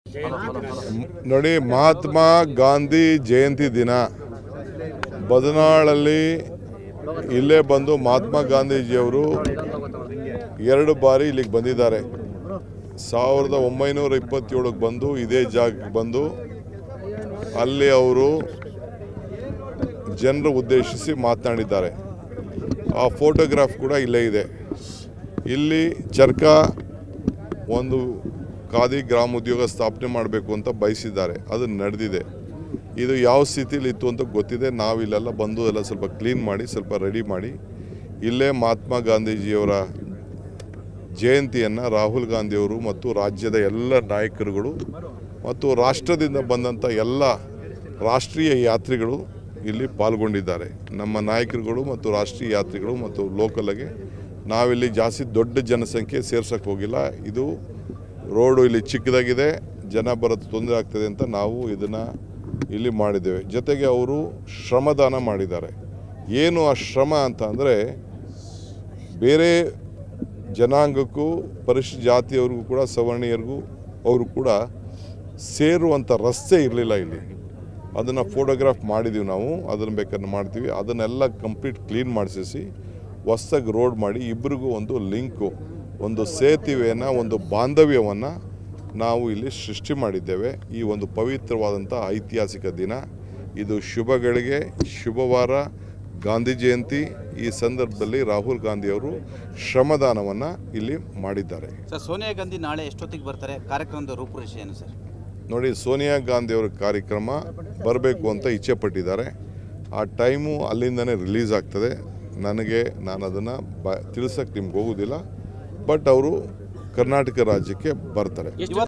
ನೋಡಿ ಮಹಾತ್ಮ ಗಾಂಧಿ ಜಯಂತಿ ದಿನ ಬದನಾಳಲ್ಲಿ ಇಲ್ಲೇ ಬಂದು ಮಹಾತ್ಮ ಗಾಂಧೀಜಿಯವರು ಎರಡು ಬಾರಿ ಇಲ್ಲಿಗೆ ಬಂದಿದ್ದಾರೆ ಸಾವಿರದ ಒಂಬೈನೂರ ಇಪ್ಪತ್ತೇಳಕ್ಕೆ ಬಂದು ಇದೇ ಜಾಗಕ್ಕೆ ಬಂದು ಅಲ್ಲಿ ಅವರು ಜನರ ಉದ್ದೇಶಿಸಿ ಮಾತನಾಡಿದ್ದಾರೆ ಆ ಫೋಟೋಗ್ರಾಫ್ ಕೂಡ ಇಲ್ಲೇ ಇದೆ ಇಲ್ಲಿ ಚರ್ಕ ಒಂದು ಖಾದಿ ಗ್ರಾಮೋದ್ಯೋಗ ಸ್ಥಾಪನೆ ಮಾಡಬೇಕು ಅಂತ ಬಯಸಿದ್ದಾರೆ ಅದು ನಡೆದಿದೆ ಇದು ಯಾವ ಸ್ಥಿತಿಲಿ ಇತ್ತು ಅಂತ ಗೊತ್ತಿದೆ ನಾವು ಇಲ್ಲೆಲ್ಲ ಬಂದು ಎಲ್ಲ ಸ್ವಲ್ಪ ಕ್ಲೀನ್ ಮಾಡಿ ಸ್ವಲ್ಪ ರೆಡಿ ಮಾಡಿ ಇಲ್ಲೇ ಮಹಾತ್ಮ ಗಾಂಧೀಜಿಯವರ ಜಯಂತಿಯನ್ನು ರಾಹುಲ್ ಗಾಂಧಿಯವರು ಮತ್ತು ರಾಜ್ಯದ ಎಲ್ಲ ನಾಯಕರುಗಳು ಮತ್ತು ರಾಷ್ಟ್ರದಿಂದ ಬಂದಂಥ ಎಲ್ಲ ರಾಷ್ಟ್ರೀಯ ಯಾತ್ರಿಗಳು ಇಲ್ಲಿ ಪಾಲ್ಗೊಂಡಿದ್ದಾರೆ ನಮ್ಮ ನಾಯಕರುಗಳು ಮತ್ತು ರಾಷ್ಟ್ರೀಯ ಯಾತ್ರಿಗಳು ಮತ್ತು ಲೋಕಲ್ಗೆ ನಾವಿಲ್ಲಿ ಜಾಸ್ತಿ ದೊಡ್ಡ ಜನಸಂಖ್ಯೆ ಸೇರ್ಸಕ್ಕೆ ಹೋಗಿಲ್ಲ ಇದು ರೋಡು ಇಲ್ಲಿ ಚಿಕ್ಕದಾಗಿದೆ ಜನ ಬರೋದು ತೊಂದರೆ ಆಗ್ತದೆ ಅಂತ ನಾವು ಇದನ್ನು ಇಲ್ಲಿ ಮಾಡಿದ್ದೇವೆ ಜೊತೆಗೆ ಅವರು ಶ್ರಮದಾನ ಮಾಡಿದ್ದಾರೆ ಏನು ಆ ಶ್ರಮ ಅಂತ ಅಂದರೆ ಬೇರೆ ಜನಾಂಗಕ್ಕೂ ಪರಿಶಿಷ್ಟ ಜಾತಿಯವ್ರಿಗೂ ಕೂಡ ಸವರ್ಣೀಯರಿಗೂ ಅವರು ಕೂಡ ಸೇರುವಂಥ ರಸ್ತೆ ಇರಲಿಲ್ಲ ಇಲ್ಲಿ ಅದನ್ನು ಫೋಟೋಗ್ರಾಫ್ ಮಾಡಿದ್ದೀವಿ ನಾವು ಅದನ್ನು ಬೇಕಾದ್ರೆ ಮಾಡ್ತೀವಿ ಅದನ್ನೆಲ್ಲ ಕಂಪ್ಲೀಟ್ ಕ್ಲೀನ್ ಮಾಡಿಸಿ ಹೊಸ್ದಾಗಿ ರೋಡ್ ಮಾಡಿ ಇಬ್ಬರಿಗೂ ಒಂದು ಲಿಂಕು ಒಂದು ಸೇತುವೆಯನ್ನು ಒಂದು ಬಾಂಧವ್ಯವನ್ನು ನಾವು ಇಲ್ಲಿ ಸೃಷ್ಟಿ ಮಾಡಿದ್ದೇವೆ ಈ ಒಂದು ಪವಿತ್ರವಾದಂಥ ಐತಿಹಾಸಿಕ ದಿನ ಇದು ಶುಭಗಳಿಗೆ ಶುಭವಾರ ಗಾಂಧಿ ಜಯಂತಿ ಈ ಸಂದರ್ಭದಲ್ಲಿ ರಾಹುಲ್ ಗಾಂಧಿಯವರು ಶ್ರಮದಾನವನ್ನು ಇಲ್ಲಿ ಮಾಡಿದ್ದಾರೆ ಸರ್ ಸೋನಿಯಾ ಗಾಂಧಿ ನಾಳೆ ಎಷ್ಟೊತ್ತಿಗೆ ಬರ್ತಾರೆ ಕಾರ್ಯಕ್ರಮದ ರೂಪುರೇಷೆ ಏನು ಸರ್ ನೋಡಿ ಸೋನಿಯಾ ಗಾಂಧಿಯವರ ಕಾರ್ಯಕ್ರಮ ಬರಬೇಕು ಅಂತ ಇಚ್ಛೆ ಪಟ್ಟಿದ್ದಾರೆ ಆ ಟೈಮು ಅಲ್ಲಿಂದನೇ ರಿಲೀಸ್ ಆಗ್ತದೆ ನನಗೆ ನಾನು ಅದನ್ನು ಬ ತಿಳಿಸೋಕ್ಕೆ ನಿಮ್ಗೆ ಹೋಗೋದಿಲ್ಲ ಬಟ್ ಅವರು ಕರ್ನಾಟಕ ರಾಜ್ಯಕ್ಕೆ ಬರ್ತಾರೆ ಇವತ್ತು